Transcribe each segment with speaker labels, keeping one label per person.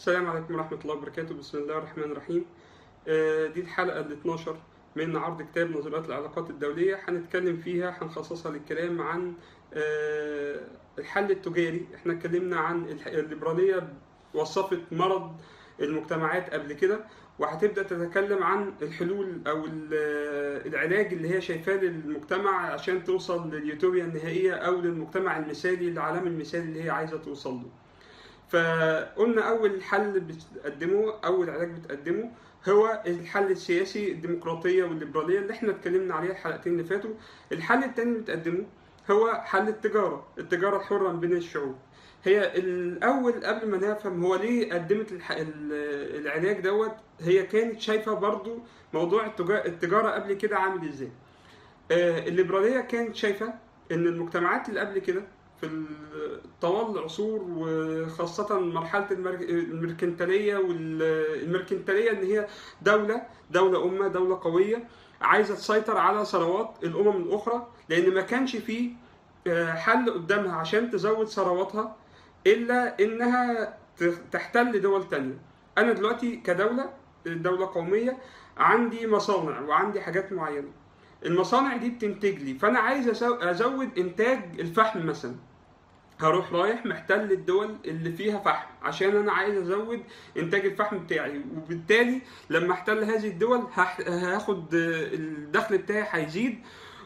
Speaker 1: السلام عليكم ورحمة الله وبركاته بسم الله الرحمن الرحيم آه، دي الحلقة ال 12 من عرض كتاب نظريات العلاقات الدولية هنتكلم فيها هنخصصها للكلام عن آه، الحل التجاري احنا اتكلمنا عن الح- الليبرالية وصفت مرض المجتمعات قبل كده وهتبدأ تتكلم عن الحلول أو ال- العلاج اللي هي شايفاه للمجتمع عشان توصل لليوتوبيا النهائية أو للمجتمع المثالي العالم المثالي اللي هي عايزة توصل له فقلنا اول حل بتقدمه اول علاج بتقدمه هو الحل السياسي الديمقراطيه والليبراليه اللي احنا اتكلمنا عليها الحلقتين اللي فاتوا الحل الثاني اللي بتقدمه هو حل التجاره التجاره الحره بين الشعوب هي الاول قبل ما نفهم هو ليه قدمت الح... ال- العلاج دوت هي كانت شايفه برضو موضوع التجا- التجاره قبل كده عامل ازاي آه، الليبراليه كانت شايفه ان المجتمعات اللي قبل كده في ال- طوال العصور وخاصة مرحلة المر- المركنتالية والمركنتالية إن هي دولة دولة أمة دولة قوية عايزة تسيطر على ثروات الأمم الأخرى لأن ما كانش فيه آه، حل قدامها عشان تزود ثرواتها إلا إنها ت- تحتل دول تانية أنا دلوقتي كدولة دولة قومية عندي مصانع وعندي حاجات معينة المصانع دي بتنتج لي فانا عايز أسو- ازود انتاج الفحم مثلا هروح رايح محتل الدول اللي فيها فحم عشان انا عايز ازود انتاج الفحم بتاعي وبالتالي لما احتل هذه الدول هح- هاخد آه، الدخل بتاعي هيزيد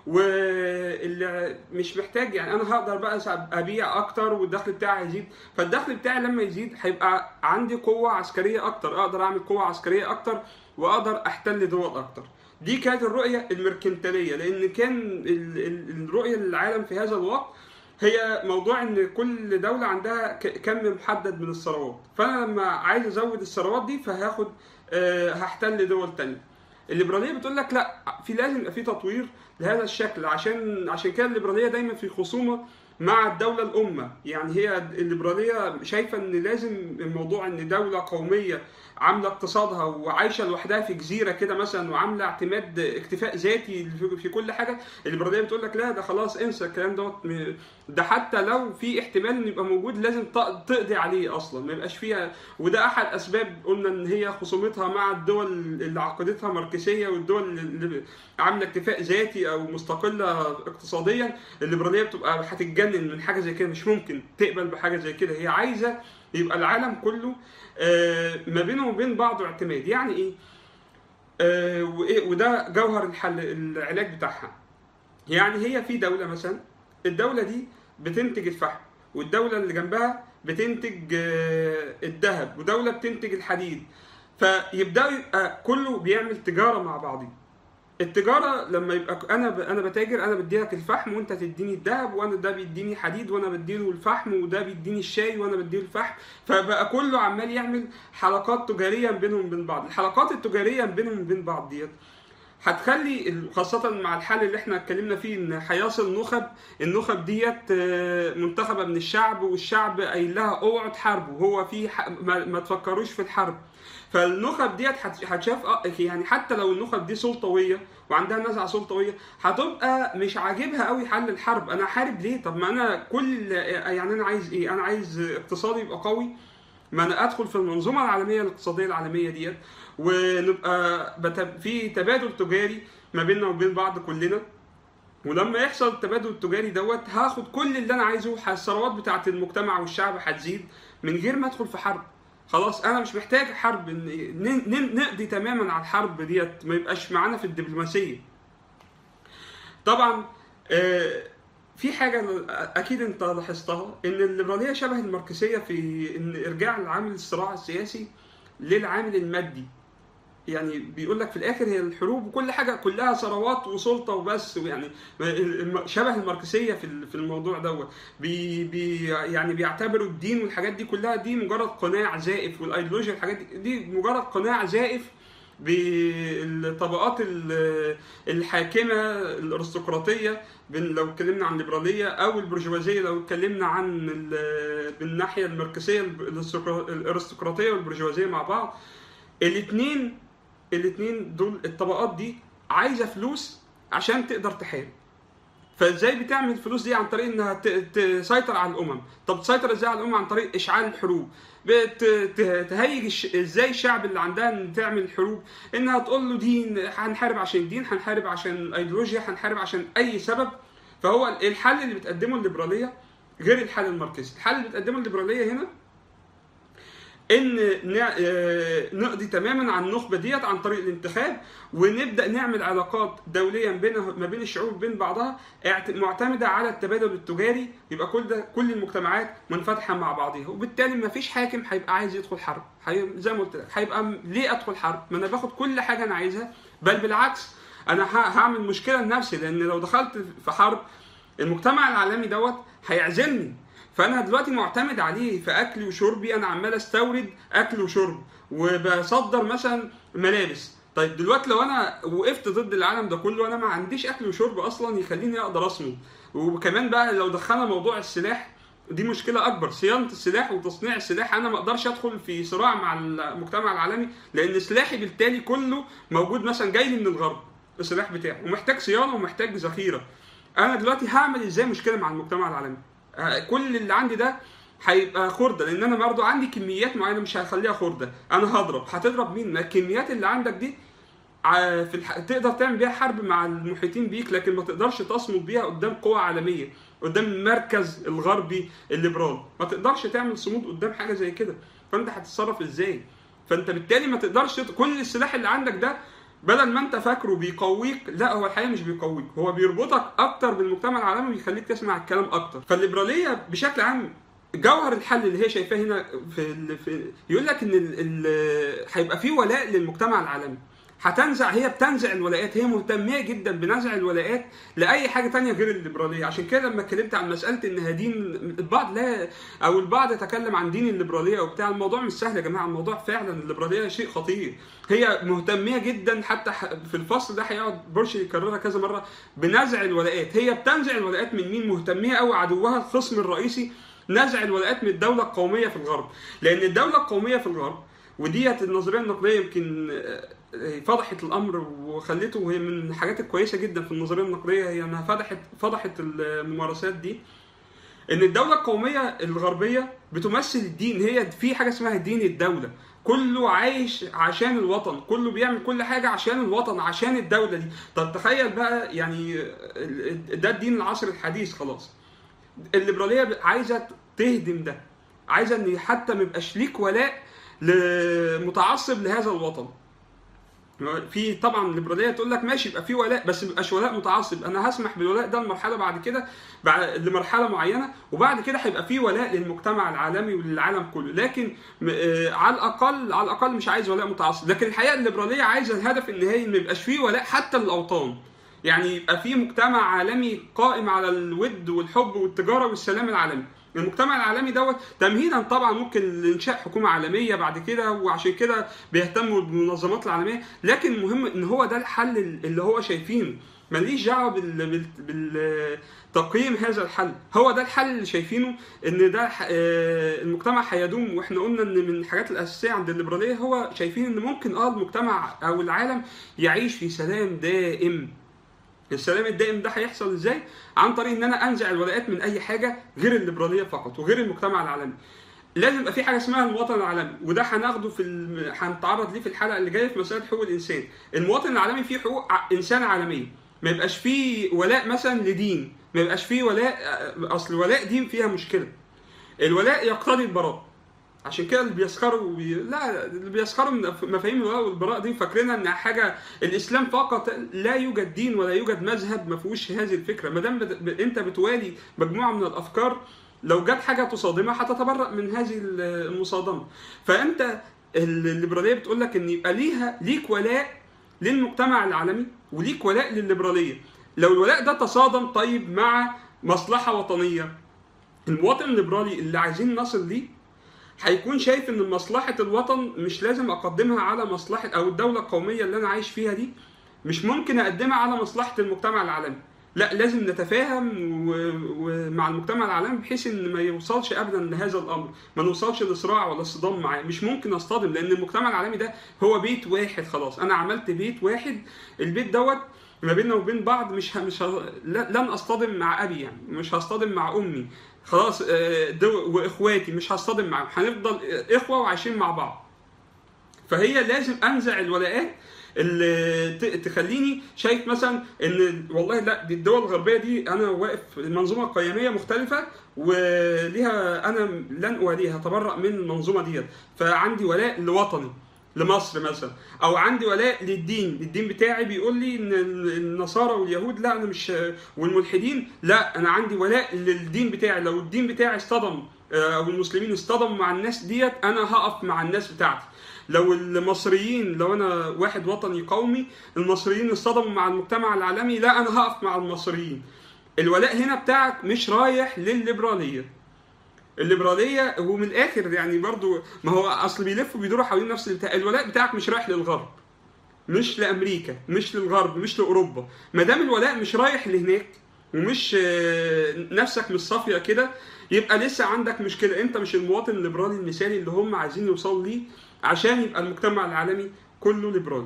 Speaker 1: واللي مش محتاج يعني انا هقدر بقى سا- ابيع اكتر والدخل بتاعي هيزيد فالدخل بتاعي لما يزيد هيبقى عندي قوة عسكرية اكتر اقدر اعمل قوة عسكرية اكتر واقدر احتل دول اكتر دي كانت الرؤية المركنتالية لأن كان ال- ال- الرؤية للعالم في هذا الوقت هي موضوع ان كل دولة عندها ك- كم محدد من الثروات فانا لما عايز ازود الثروات دي فهاخد آه، هحتل دول تانية الليبرالية بتقول لك لا في لازم يبقى في تطوير لهذا الشكل عشان عشان كده الليبرالية دايما في خصومة مع الدولة الأمة يعني هي الليبرالية شايفة ان لازم الموضوع ان دولة قومية عامله اقتصادها وعايشه لوحدها في جزيره كده مثلا وعامله اعتماد اكتفاء ذاتي في- في كل حاجه الليبراليه بتقول لك لا ده خلاص انسى الكلام دوت م- ده حتى لو في احتمال انه يبقى موجود لازم ت- تقضي عليه اصلا ما يبقاش فيها وده احد اسباب قلنا ان هي خصومتها مع الدول اللي عقيدتها ماركسيه والدول اللي عامله اكتفاء ذاتي او مستقله اقتصاديا الليبراليه بتبقى هتتجنن من حاجه زي كده مش ممكن تقبل بحاجه زي كده هي عايزه يبقى العالم كله آه، ما بينه وبين بعضه اعتماد يعني ايه آه، وايه وده جوهر الحل العلاج بتاعها يعني هي في دوله مثلا الدوله دي بتنتج الفحم والدوله اللي جنبها بتنتج آه، الذهب ودوله بتنتج الحديد فيبداوا يبقى كله بيعمل تجاره مع بعضه التجاره لما يبقى انا ب... انا بتاجر انا بدي لك الفحم وانت تديني الذهب وانا ده بيديني حديد وانا بديله الفحم وده بيديني الشاي وانا بديله الفحم فبقى كله عمال يعمل حلقات تجاريه بينهم وبين بعض الحلقات التجاريه بينهم وبين بعض ديت هتخلي ال- خاصة مع الحل اللي احنا اتكلمنا فيه ان هيصل نخب النخب ديت آه، منتخبة من الشعب والشعب قايل لها اوعوا تحاربوا هو في ح- ما, ما تفكروش في الحرب فالنخب ديت هت- هتشاف آه، يعني حتى لو النخب دي سلطوية وعندها نزعة سلطوية هتبقى مش عاجبها قوي حل الحرب انا حارب ليه طب ما انا كل يعني انا عايز ايه انا عايز اقتصادي يبقى قوي ما انا ادخل في المنظومه العالميه الاقتصاديه العالميه ديت ونبقى بت- في تبادل تجاري ما بيننا وبين بعض كلنا ولما يحصل التبادل التجاري دوت هاخد كل اللي انا عايزه ه- الثروات بتاعت المجتمع والشعب هتزيد من غير ما ادخل في حرب خلاص انا مش محتاج حرب ن- ن- ن- نقضي تماما على الحرب ديت ما يبقاش معانا في الدبلوماسيه طبعا آه، في حاجة أكيد أنت لاحظتها إن الليبرالية شبه الماركسية في إن إرجاع العامل الصراع السياسي للعامل المادي يعني بيقول لك في الآخر هي الحروب وكل حاجة كلها ثروات وسلطة وبس يعني الم- شبه الماركسية في ال- في الموضوع دوت بي بي يعني بيعتبروا الدين والحاجات دي كلها دي مجرد قناع زائف والأيديولوجيا الحاجات دي, دي مجرد قناع زائف بالطبقات ال- الحاكمه الارستقراطيه بن- لو اتكلمنا عن الليبراليه او البرجوازيه لو اتكلمنا عن ال- بالناحيه الماركسيه الارستقرا- الارستقراطيه والبرجوازيه مع بعض الاثنين الاثنين دول الطبقات دي عايزه فلوس عشان تقدر تحارب فازاي بتعمل الفلوس دي عن طريق انها ت- تسيطر على الامم طب تسيطر ازاي على الامم عن طريق اشعال الحروب بت- ت- تهيج الش- ازاي الشعب اللي عندها ان تعمل حروب انها تقول له دين هنحارب عشان الدين هنحارب عشان الايديولوجيا هنحارب عشان اي سبب فهو الحل اللي بتقدمه الليبراليه غير الحل الماركسي الحل اللي بتقدمه الليبراليه هنا ان نع- آه، نقضي تماما عن النخبه ديت عن طريق الانتخاب ونبدا نعمل علاقات دوليه بين ما بين الشعوب بين بعضها اعت- معتمده على التبادل التجاري يبقى كل ده كل المجتمعات منفتحه مع بعضها وبالتالي ما فيش حاكم هيبقى عايز يدخل حرب هي- زي ما قلت لك هيبقى م- ليه ادخل حرب ما انا باخد كل حاجه انا عايزها بل بالعكس انا ه- هعمل مشكله لنفسي لان لو دخلت في حرب المجتمع العالمي دوت هيعزلني فانا دلوقتي معتمد عليه في اكلي وشربي انا عمال استورد اكل وشرب وبصدر مثلا ملابس طيب دلوقتي لو انا وقفت ضد العالم ده كله انا ما عنديش اكل وشرب اصلا يخليني اقدر اصمد وكمان بقى لو دخلنا موضوع السلاح دي مشكلة أكبر صيانة السلاح وتصنيع السلاح أنا ما أقدرش أدخل في صراع مع المجتمع العالمي لأن سلاحي بالتالي كله موجود مثلا جاي لي من الغرب السلاح بتاعي ومحتاج صيانة ومحتاج ذخيرة أنا دلوقتي هعمل إزاي مشكلة مع المجتمع العالمي آه، كل اللي عندي ده هيبقى خرده لان انا برضو عندي كميات معينه مش هخليها خرده انا هضرب هتضرب مين ما الكميات اللي عندك دي ع- في الح... تقدر تعمل بيها حرب مع المحيطين بيك لكن ما تقدرش تصمد بيها قدام قوى عالميه قدام المركز الغربي الليبرال ما تقدرش تعمل صمود قدام حاجه زي كده فانت هتتصرف ازاي فانت بالتالي ما تقدرش تط- كل السلاح اللي عندك ده بدل ما انت فاكره بيقويك لا هو الحقيقه مش بيقويك هو بيربطك اكتر بالمجتمع العالمي ويخليك تسمع الكلام اكتر فالليبراليه بشكل عام جوهر الحل اللي هي شايفاه هنا في, ال... في يقول لك ان ال... ال... هيبقى في ولاء للمجتمع العالمي هتنزع هي بتنزع الولاءات هي مهتميه جدا بنزع الولاءات لاي حاجه تانية غير الليبراليه عشان كده لما اتكلمت عن مساله انها دين البعض لا او البعض يتكلم عن دين الليبراليه وبتاع الموضوع مش سهل يا جماعه الموضوع فعلا الليبراليه شيء خطير هي مهتميه جدا حتى ح- في الفصل ده هيقعد بورش يكررها كذا مره بنزع الولاءات هي بتنزع الولاءات من مين مهتميه قوي عدوها الخصم الرئيسي نزع الولاءات من الدوله القوميه في الغرب لان الدوله القوميه في الغرب وديت النظريه النقديه يمكن آه، آه، فضحت الامر وخلته وهي من الحاجات الكويسه جدا في النظريه النقديه هي انها فضحت فضحت الممارسات دي ان الدوله القوميه الغربيه بتمثل الدين هي في حاجه اسمها دين الدوله كله عايش عشان الوطن كله بيعمل كل حاجه عشان الوطن عشان الدوله دي طب تخيل بقى يعني ال- ده الدين العصر الحديث خلاص الليبراليه عايزه تهدم ده عايزه ان حتى ما يبقاش ليك ولاء لمتعصب لهذا الوطن في طبعا الليبراليه تقول لك ماشي يبقى في ولاء بس ما يبقاش ولاء متعصب انا هسمح بالولاء ده لمرحله بعد كده بعد لمرحله معينه وبعد كده هيبقى في ولاء للمجتمع العالمي وللعالم كله لكن م- آه، على الاقل على الاقل مش عايز ولاء متعصب لكن الحقيقه الليبراليه عايزه الهدف النهائي ما يبقاش فيه ولاء حتى للاوطان يعني يبقى في مجتمع عالمي قائم على الود والحب والتجاره والسلام العالمي المجتمع العالمي دوت تمهيدا طبعا ممكن لانشاء حكومه عالميه بعد كده وعشان كده بيهتموا بالمنظمات العالميه لكن المهم ان هو ده الحل اللي هو شايفينه ماليش دعوه بال... بال... بالتقييم هذا الحل هو ده الحل اللي شايفينه ان ده ح- آه، المجتمع هيدوم واحنا قلنا ان من الحاجات الاساسيه عند الليبراليه هو شايفين ان ممكن اه المجتمع او العالم يعيش في سلام دائم السلام الدائم ده هيحصل ازاي؟ عن طريق ان انا انزع الولاءات من اي حاجه غير الليبراليه فقط وغير المجتمع العالمي. لازم يبقى في حاجه اسمها المواطن العالمي وده هناخده في الم... هنتعرض ليه في الحلقه اللي جايه في مساله حقوق الانسان. المواطن العالمي فيه حقوق ع- انسان عالميه. ما يبقاش فيه ولاء مثلا لدين، ما يبقاش فيه ولاء اصل ولاء دين فيها مشكله. الولاء يقتضي البراء. عشان كده اللي بيسخروا بي... لا اللي بيسخروا من مفاهيم الولاء والبراء دي فاكرينها انها حاجه الاسلام فقط لا يوجد دين ولا يوجد مذهب ما فيهوش هذه الفكره ما دام بت... ب- انت بتوالي مجموعه من الافكار لو جت حاجه تصادمها هتتبرأ من هذه المصادمه فانت الليبراليه بتقول لك ان يبقى ليها ليك ولاء للمجتمع العالمي وليك ولاء للليبراليه لو الولاء ده تصادم طيب مع مصلحه وطنيه المواطن الليبرالي اللي عايزين نصل ليه هيكون شايف ان مصلحه الوطن مش لازم اقدمها على مصلحه او الدوله القوميه اللي انا عايش فيها دي مش ممكن اقدمها على مصلحه المجتمع العالمي لا لازم نتفاهم و- ومع المجتمع العالمي بحيث ان ما يوصلش ابدا لهذا الامر ما نوصلش لصراع ولا صدام معاه مش ممكن اصطدم لان المجتمع العالمي ده هو بيت واحد خلاص انا عملت بيت واحد البيت دوت ما بيننا وبين بعض مش ه... مش ه... ل- لن اصطدم مع ابي يعني مش هصطدم مع امي خلاص آه، دو... واخواتي مش هصطدم معاهم هنفضل اخوه وعايشين مع بعض فهي لازم انزع الولاءات اللي ت- تخليني شايف مثلا ان والله لا دي الدول الغربيه دي انا واقف المنظومه القيميه مختلفه وليها انا لن اواليها اتبرأ من المنظومه ديت فعندي ولاء لوطني لمصر مثلا او عندي ولاء للدين الدين بتاعي بيقول لي ان النصارى واليهود لا انا مش والملحدين لا انا عندي ولاء للدين بتاعي لو الدين بتاعي اصطدم آه، او المسلمين اصطدموا مع الناس ديت انا هقف مع الناس بتاعتي لو المصريين لو انا واحد وطني قومي المصريين اصطدموا مع المجتمع العالمي لا انا هقف مع المصريين الولاء هنا بتاعك مش رايح للليبراليه الليبراليه ومن الاخر يعني برضو ما هو اصل بيلفوا بيدوروا حوالين نفس البتاع الولاء بتاعك مش رايح للغرب مش لامريكا مش للغرب مش لاوروبا ما دام الولاء مش رايح لهناك ومش آه، نفسك مش صافيه كده يبقى لسه عندك مشكله انت مش المواطن الليبرالي المثالي اللي هم عايزين يوصلوا ليه عشان يبقى المجتمع العالمي كله ليبرالي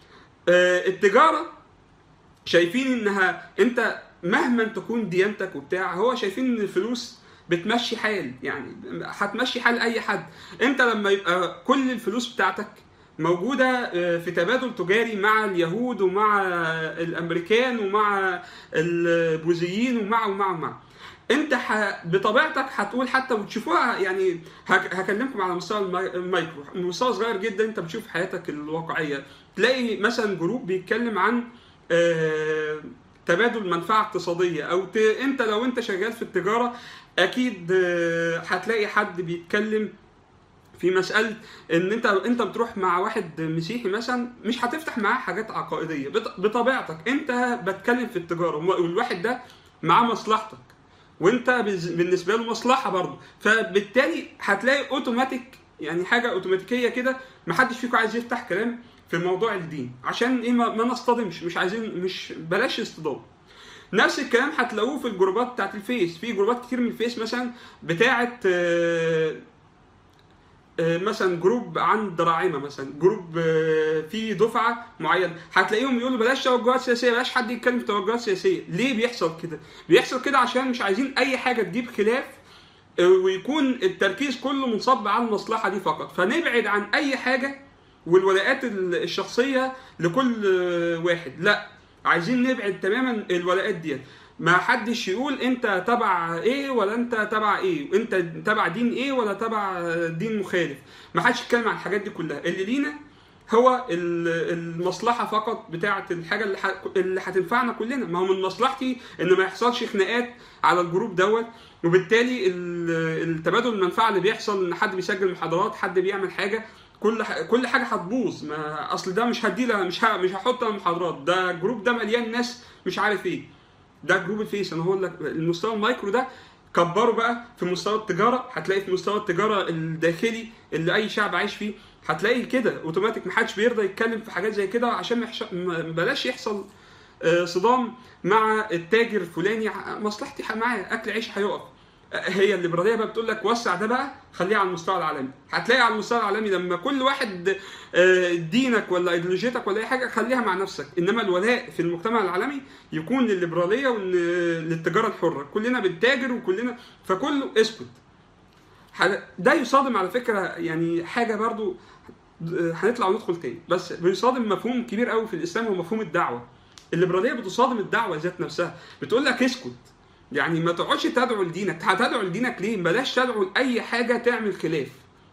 Speaker 1: آه، التجاره شايفين انها انت مهما تكون ديانتك وبتاع هو شايفين ان الفلوس بتمشي حال يعني هتمشي حال اي حد انت لما يبقى كل الفلوس بتاعتك موجودة آه، في تبادل تجاري مع اليهود ومع الامريكان ومع البوذيين ومع ومع ومع انت ح... بطبيعتك هتقول حتى وتشوفوها يعني هك... هكلمكم على مستوى المي- المايكرو مستوى صغير جدا انت بتشوف حياتك الواقعيه تلاقي مثلا جروب بيتكلم عن آه... تبادل منفعه اقتصاديه او ت... انت لو انت شغال في التجاره اكيد آه، هتلاقي حد بيتكلم في مساله ان انت انت بتروح مع واحد مسيحي مثلا مش هتفتح معاه حاجات عقائديه بط- بطبيعتك انت بتكلم في التجاره والواحد ده معاه مصلحتك وانت بز- بالنسبه له مصلحه برضه فبالتالي هتلاقي اوتوماتيك يعني حاجه اوتوماتيكيه كده محدش فيكم عايز يفتح كلام في موضوع الدين عشان ايه ما, ما نصطدمش مش عايزين مش بلاش اصطدام نفس الكلام هتلاقوه في الجروبات بتاعت الفيس في جروبات كتير من الفيس مثلا بتاعت آه، آه، مثلا جروب عن دراعمه مثلا جروب آه، فيه دفعه معينه هتلاقيهم يقولوا بلاش توجهات سياسيه بلاش حد يتكلم في توجهات سياسيه ليه بيحصل كده بيحصل كده عشان مش عايزين اي حاجه تجيب خلاف آه، ويكون التركيز كله منصب على المصلحه دي فقط فنبعد عن اي حاجه والولاءات ال- الشخصيه لكل آه، واحد لا عايزين نبعد تماما الولاءات ديت ما حدش يقول انت تبع ايه ولا انت تبع ايه انت تبع دين ايه ولا تبع دين مخالف ما حدش يتكلم عن الحاجات دي كلها اللي لينا هو ال- المصلحه فقط بتاعه الحاجه اللي ح- اللي هتنفعنا كلنا ما هو من مصلحتي ان ما يحصلش خناقات على الجروب دوت وبالتالي ال- التبادل المنفعه اللي بيحصل ان حد بيسجل محاضرات حد بيعمل حاجه كل ح- كل حاجه هتبوظ ما اصل ده مش هدي لها مش ه- مش هحط انا محاضرات ده الجروب ده مليان ناس مش عارف ايه ده جروب الفيس انا هقول لك المستوى المايكرو ده كبره بقى في مستوى التجاره هتلاقي في مستوى التجاره الداخلي اللي اي شعب عايش فيه هتلاقي كده اوتوماتيك محدش بيرضى يتكلم في حاجات زي كده عشان ما يحش- ما- بلاش يحصل آه، صدام مع التاجر الفلاني ع- مصلحتي ح- معاه اكل عيش هيقف آه، هي الليبراليه بقى بتقول لك وسع ده بقى خليه على المستوى العالمي هتلاقي على المستوى العالمي لما كل واحد آه، دينك ولا ايديولوجيتك ولا اي حاجه خليها مع نفسك انما الولاء في المجتمع العالمي يكون للليبراليه وللتجاره الحره كلنا بنتاجر وكلنا فكله اسكت ح- ده يصادم على فكره يعني حاجه برضو آه، هنطلع وندخل تاني بس بيصادم مفهوم كبير قوي في الاسلام هو مفهوم الدعوه الليبراليه بتصادم الدعوه ذات نفسها بتقول لك اسكت يعني ما تقعدش تدعو لدينك هتدعو لدينك ليه بلاش تدعو لاي حاجه تعمل خلاف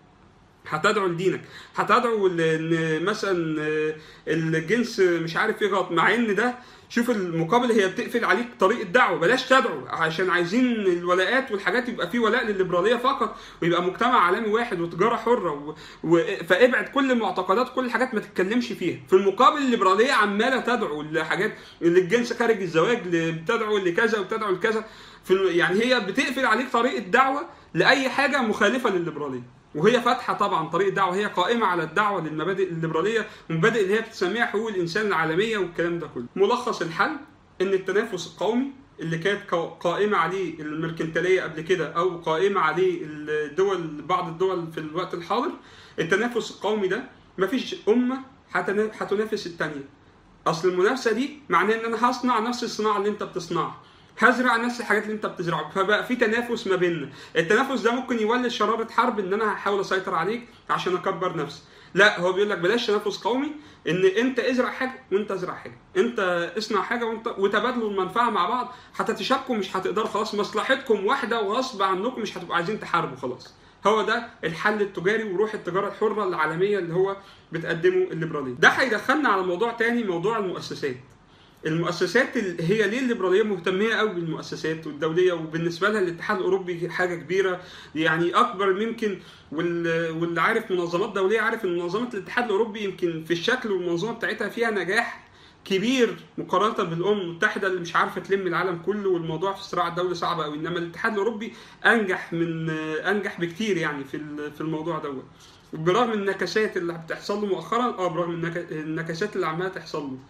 Speaker 1: هتدعو لدينك هتدعو لان مثلا آه، الجنس مش عارف ايه غلط مع ان ده شوف المقابل هي بتقفل عليك طريق الدعوه بلاش تدعو عشان عايزين الولاءات والحاجات يبقى في ولاء للليبراليه فقط ويبقى مجتمع عالمي واحد وتجاره حره و... و... فابعد كل المعتقدات كل الحاجات ما تتكلمش فيها في المقابل الليبراليه عماله تدعو لحاجات للجنس خارج الزواج ل- بتدعو لكذا وبتدعو لكذا في ال- يعني هي بتقفل عليك طريق الدعوه لاي حاجه مخالفه للليبراليه وهي فاتحه طبعا طريق الدعوه هي قائمه على الدعوه للمبادئ الليبراليه والمبادئ اللي هي بتسميها حقوق الانسان العالميه والكلام ده كله. ملخص الحل ان التنافس القومي اللي كانت قا- قائمه عليه المركنتاليه قبل كده او قائمه عليه الدول بعض الدول في الوقت الحاضر التنافس القومي ده مفيش امه هتنا- هتنافس الثانيه اصل المنافسه دي معناه ان انا هصنع نفس الصناعه اللي انت بتصنعها هزرع نفس الحاجات اللي انت بتزرعها فبقى في تنافس ما بيننا التنافس ده ممكن يولد شراره حرب ان انا هحاول اسيطر عليك عشان اكبر نفسي لا هو بيقول لك بلاش تنافس قومي ان انت ازرع حاجه وانت ازرع حاجه انت اصنع حاجه وانت وتبادلوا المنفعه مع بعض هتتشاركوا مش هتقدروا خلاص مصلحتكم واحده وغصب عنكم مش هتبقوا عايزين تحاربوا خلاص هو ده الحل التجاري وروح التجاره الحره العالميه اللي هو بتقدمه الليبراليه ده هيدخلنا على موضوع تاني موضوع المؤسسات المؤسسات ال- هي ليه الليبراليه مهتميه قوي بالمؤسسات والدوليه وبالنسبه لها الاتحاد الاوروبي حاجه كبيره يعني اكبر يمكن وال- واللي عارف منظمات دوليه عارف ان منظمه الاتحاد الاوروبي يمكن في الشكل والمنظومه بتاعتها فيها نجاح كبير مقارنه بالامم المتحده اللي مش عارفه تلم العالم كله والموضوع في صراع الدولي صعب قوي انما الاتحاد الاوروبي انجح من انجح بكتير يعني في ال- في الموضوع دوت برغم النكسات اللي بتحصل له مؤخرا اه برغم النك- النكسات اللي عماله تحصل له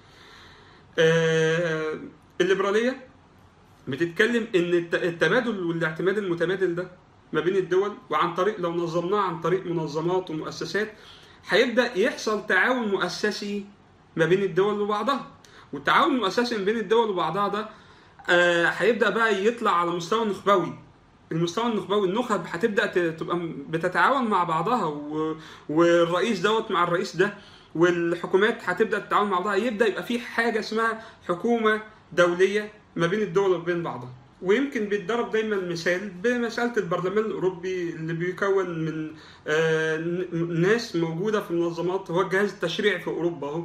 Speaker 1: آه، الليبراليه بتتكلم ان الت- التبادل والاعتماد المتبادل ده ما بين الدول وعن طريق لو نظمناه عن طريق منظمات ومؤسسات هيبدا يحصل تعاون مؤسسي ما بين الدول وبعضها والتعاون المؤسسي ما بين الدول وبعضها ده آه، هيبدا بقى يطلع على مستوى نخبوي المستوى النخبوي النخب هتبدا ت- تبقى م- بتتعاون مع بعضها و... والرئيس دوت مع الرئيس ده والحكومات هتبدا تتعاون مع بعضها يبدا يبقى في حاجه اسمها حكومه دوليه ما بين الدول وبين بعضها ويمكن بيتضرب دايما مثال بمساله البرلمان الاوروبي اللي بيكون من آه، ن- ناس موجوده في منظمات هو الجهاز التشريعي في اوروبا اهو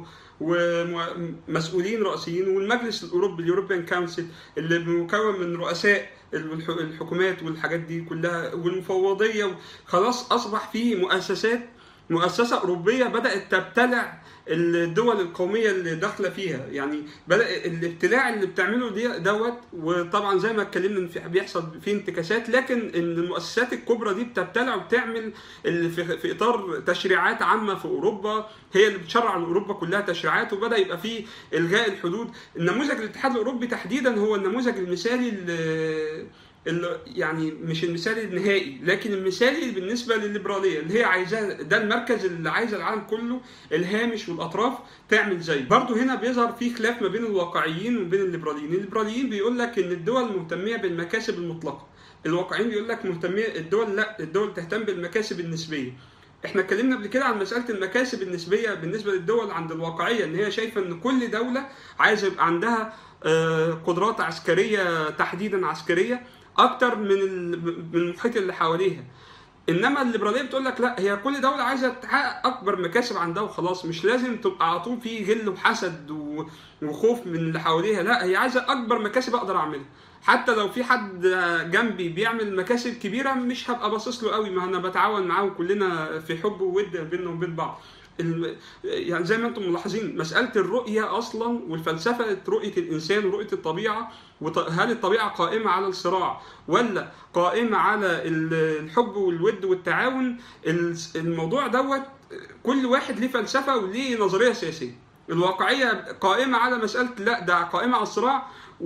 Speaker 1: ومسؤولين رئيسيين والمجلس الاوروبي اليوروبيان كونسل اللي مكون من رؤساء الح- الحكومات والحاجات دي كلها والمفوضيه خلاص اصبح في مؤسسات مؤسسه اوروبيه بدات تبتلع الدول القوميه اللي داخله فيها يعني بدا الابتلاع اللي بتعمله دي دوت وطبعا زي ما اتكلمنا ان في بيحصل في انتكاسات لكن ان المؤسسات الكبرى دي بتبتلع وبتعمل اللي في, في اطار تشريعات عامه في اوروبا هي اللي بتشرع لاوروبا كلها تشريعات وبدا يبقى في الغاء الحدود النموذج الاتحاد الاوروبي تحديدا هو النموذج المثالي اللي اللي يعني مش المثالي النهائي لكن المثالي بالنسبه للليبراليه اللي هي عايزاه ده المركز اللي عايز العالم كله الهامش والاطراف تعمل زيه برضه هنا بيظهر في خلاف ما بين الواقعيين وبين الليبراليين الليبراليين بيقول لك ان الدول مهتميه بالمكاسب المطلقه الواقعيين بيقول لك مهتميه الدول لا الدول تهتم بالمكاسب النسبيه احنا اتكلمنا قبل كده عن مساله المكاسب النسبيه بالنسبه للدول عند الواقعيه ان هي شايفه ان كل دوله عايزه يبقى عندها آه، قدرات عسكريه تحديدا عسكريه اكتر من ال- من المحيط اللي حواليها انما الليبراليه بتقول لك لا هي كل دوله عايزه تحقق اكبر مكاسب عندها وخلاص مش لازم تبقى على طول في غل وحسد و- وخوف من اللي حواليها لا هي عايزه اكبر مكاسب اقدر اعملها حتى لو في حد جنبي بيعمل مكاسب كبيره مش هبقى باصص له قوي ما انا بتعاون معاه وكلنا في حب وود بيننا وبين بعض الم- يعني زي ما انتم ملاحظين مساله الرؤيه اصلا والفلسفه رؤيه الانسان ورؤيه الطبيعه وط- هل الطبيعه قائمه على الصراع ولا قائمه على ال- الحب والود والتعاون الس- الموضوع دوت كل واحد ليه فلسفه وليه نظريه سياسيه الواقعيه قائمه على مساله لا ده قائمه على الصراع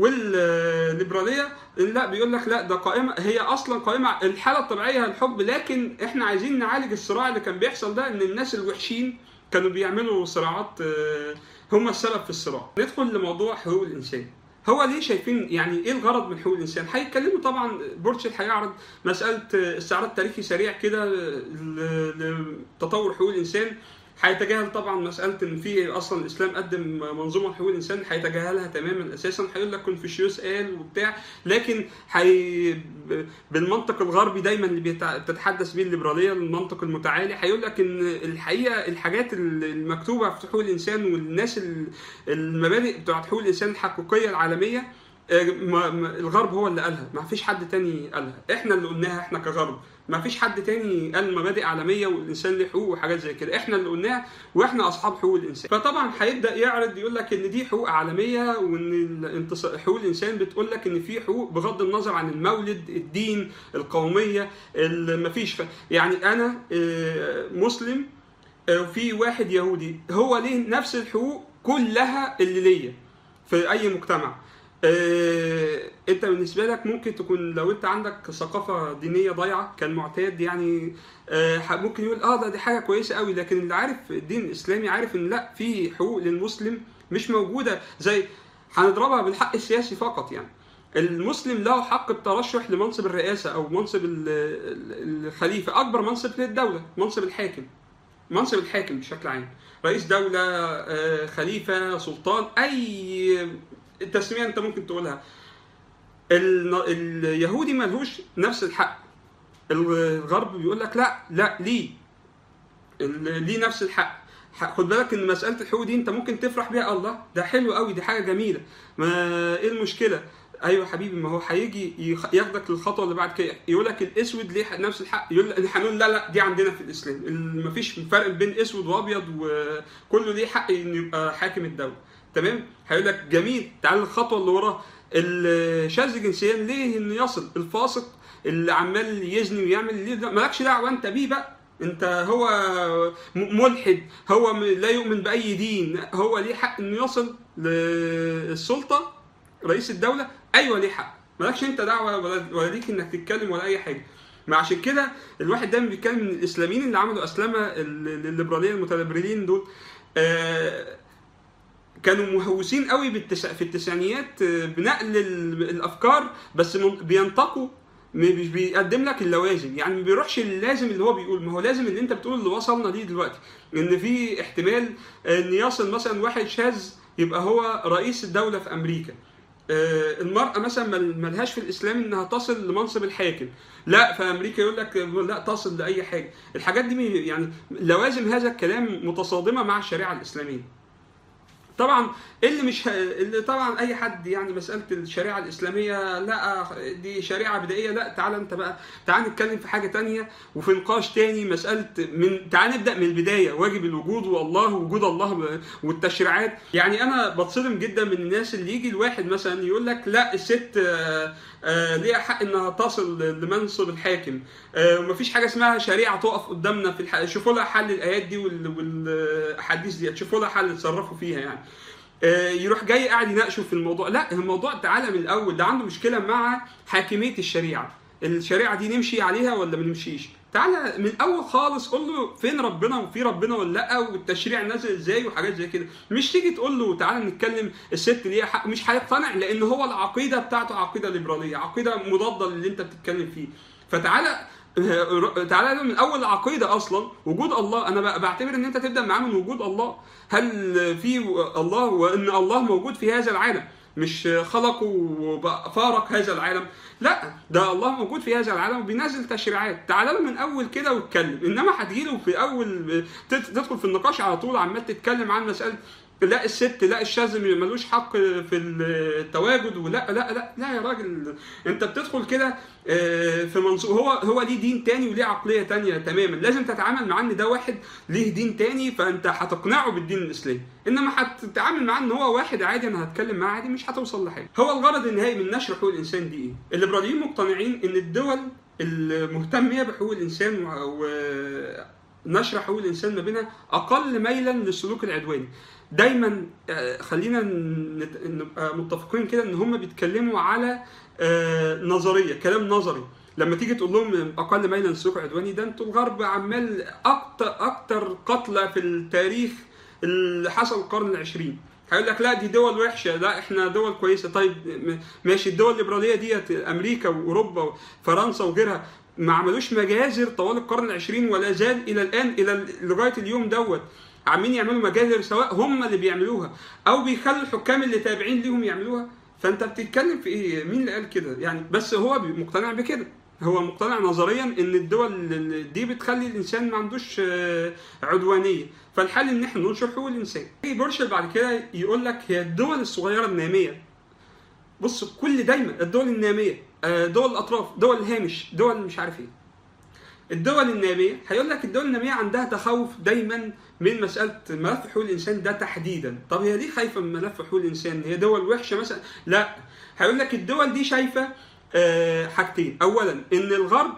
Speaker 1: والليبراليه لا بيقول لك لا ده قائمه هي اصلا قائمه على- الحاله الطبيعيه هي الحب لكن احنا عايزين نعالج الصراع اللي كان بيحصل ده ان الناس الوحشين كانوا بيعملوا صراعات آه، هم السبب في الصراع ندخل لموضوع حقوق الانسان هو ليه شايفين يعني ايه الغرض من حقوق الانسان؟ هيتكلموا طبعا بورتشل هيعرض مساله استعراض تاريخي سريع كده ل- لتطور حقوق الانسان هيتجاهل طبعا مساله ان في اصلا الاسلام قدم منظومه لحقوق الانسان هيتجاهلها تماما اساسا هيقول لك كونفوشيوس قال وبتاع لكن هي ب- بالمنطق الغربي دايما اللي بيتع- بتتحدث بيه الليبراليه المنطق المتعالي هيقول لك ان الحقيقه الحاجات المكتوبه في حقوق الانسان والناس ال- المبادئ بتاعت حقوق الانسان الحقيقيه العالميه آه، ما ما الغرب هو اللي قالها ما فيش حد تاني قالها احنا اللي قلناها احنا كغرب ما فيش حد تاني قال مبادئ عالميه والانسان له حقوق وحاجات زي كده احنا اللي قلناها واحنا اصحاب حقوق الانسان فطبعا هيبدا يعرض يقول لك ان دي حقوق عالميه وان الانتص- حقوق الانسان بتقول لك ان في حقوق بغض النظر عن المولد الدين القوميه ما فيش ف... يعني انا آه، مسلم آه، وفي واحد يهودي هو ليه نفس الحقوق كلها اللي ليا في اي مجتمع آه، انت بالنسبه لك ممكن تكون لو انت عندك ثقافه دينيه ضايعه كالمعتاد يعني آه، ح- ممكن يقول اه ده دي حاجه كويسه قوي لكن اللي عارف الدين الاسلامي عارف ان لا في حقوق للمسلم مش موجوده زي هنضربها بالحق السياسي فقط يعني المسلم له حق الترشح لمنصب الرئاسه او منصب ال- ال- الخليفه اكبر منصب للدوله منصب الحاكم منصب الحاكم بشكل عام رئيس دوله آه، خليفه سلطان اي تسميه انت ممكن تقولها الن- اليهودي ملهوش نفس الحق الغرب بيقول لك لا لا ليه ال- ليه نفس الحق ح- خد بالك ان مساله الحقوق دي انت ممكن تفرح بيها الله ده حلو قوي دي حاجه جميله ما ايه المشكله ايوه حبيبي ما هو هيجي يخ- ياخدك للخطوه اللي بعد كده يقول لك الاسود ليه نفس الحق يقول هنقول لا لا دي عندنا في الاسلام ال- مفيش فرق بين اسود وابيض وكله ليه حق انه يبقى حاكم الدوله تمام هيقول لك جميل تعال الخطوه اللي وراها الشاذ جنسيا ليه انه يصل الفاسق اللي عمال يزني ويعمل ليه ده؟ مالكش دعوه انت بيه بقى انت هو م- ملحد هو م- لا يؤمن باي دين هو ليه حق انه يصل للسلطه رئيس الدوله ايوه ليه حق مالكش انت دعوه ولا ولا ليك انك تتكلم ولا اي حاجه ما عشان كده الواحد دايما بيتكلم ان الاسلاميين اللي عملوا اسلمه ال- الليبراليه المتليبراليين دول آه، كانوا مهووسين قوي بالتسع في التسعينيات آه، بنقل ال- الافكار بس من- بينتقوا م- مش بيقدم لك اللوازم يعني ما بيروحش اللازم اللي هو بيقول ما هو لازم اللي انت بتقول اللي وصلنا ليه دلوقتي ان في احتمال ان يصل مثلا واحد شاذ يبقى هو رئيس الدوله في امريكا آه، المرأة مثلا مل- ملهاش في الإسلام إنها تصل لمنصب الحاكم، لا في أمريكا يقول لك لا تصل لأي حاجة، الحاجات دي مي- يعني لوازم هذا الكلام متصادمة مع الشريعة الإسلامية. طبعا اللي مش ه... اللي طبعا اي حد يعني مساله الشريعه الاسلاميه لا دي شريعه بدائيه لا تعال انت بقى تعال نتكلم في حاجه تانية وفي نقاش تاني مساله من تعال نبدا من البدايه واجب الوجود والله وجود الله والتشريعات يعني انا بتصدم جدا من الناس اللي يجي الواحد مثلا يقول لك لا الست آه، آه، ليها حق انها تصل لمنصب الحاكم آه، ومفيش حاجه اسمها شريعه تقف قدامنا في الح... شوفوا لها حل الايات دي وال- والاحاديث دي شوفوا لها حل تصرفوا فيها يعني آه، يروح جاي قاعد يناقشه في الموضوع لا الموضوع تعالى من الاول ده عنده مشكله مع حاكميه الشريعه الشريعه دي نمشي عليها ولا ما نمشيش تعالى من اول خالص قول له فين ربنا وفي ربنا ولا لا والتشريع نازل ازاي وحاجات زي كده مش تيجي تقول له تعالى نتكلم الست ليها حق مش هيقتنع لان هو العقيده بتاعته عقيده ليبراليه عقيده مضاده للي انت بتتكلم فيه فتعالى تعالى له من اول العقيده اصلا وجود الله انا بقى بعتبر ان انت تبدا معاه من وجود الله هل في الله وان الله موجود في هذا العالم مش خلقه وفارق هذا العالم لا ده الله موجود في هذا العالم وبينزل تشريعات تعالى له من اول كده واتكلم انما هتجيله في اول تدخل في النقاش على طول عمال تتكلم عن مساله لا الست لا الشاذ ملوش حق في التواجد ولا لا لا لا يا راجل انت بتدخل كده في منصور هو هو ليه دين تاني وليه عقليه تانية تماما لازم تتعامل معاه ان ده واحد ليه دين تاني فانت هتقنعه بالدين الاسلامي انما هتتعامل معاه ان هو واحد عادي انا هتكلم معاه عادي مش هتوصل لحاجه هو الغرض النهائي من نشر حقوق الانسان دي ايه الليبراليين مقتنعين ان الدول المهتميه بحقوق الانسان ونشر حقوق الانسان ما بينها اقل ميلا للسلوك العدواني دايما خلينا نبقى متفقين كده ان هم بيتكلموا على نظريه كلام نظري لما تيجي تقول لهم اقل ميلا للسلوك العدواني ده انتوا الغرب عمال اكتر اكتر قتلى في التاريخ اللي حصل القرن العشرين هيقول لك لا دي دول وحشه لا احنا دول كويسه طيب ماشي الدول الليبراليه ديت امريكا واوروبا وفرنسا وغيرها ما عملوش مجازر طوال القرن العشرين ولا زال الى الان الى لغايه اليوم دوت عاملين يعملوا مجازر سواء هم اللي بيعملوها او بيخلوا الحكام اللي تابعين ليهم يعملوها فانت بتتكلم في ايه مين اللي قال كده يعني بس هو مقتنع بكده هو مقتنع نظريا ان الدول دي بتخلي الانسان ما عندوش عدوانيه فالحل ان احنا ننشر حقوق الانسان بورشل بعد كده يقول لك هي الدول الصغيره الناميه بص كل دايما الدول الناميه دول الاطراف دول الهامش دول مش عارف ايه الدول الناميه هيقول لك الدول الناميه عندها تخوف دايما من مساله ملف حقوق الانسان ده تحديدا طب هي ليه خايفه من ملف حقوق الانسان هي دول وحشه مثلا لا هيقول لك الدول دي شايفه أه حاجتين اولا ان الغرب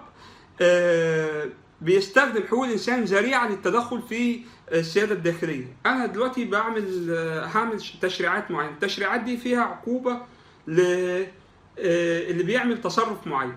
Speaker 1: أه بيستخدم حقوق الانسان ذريعه للتدخل في السياده الداخليه انا دلوقتي بعمل هعمل تشريعات معينه التشريعات دي فيها عقوبه ل اللي بيعمل تصرف معين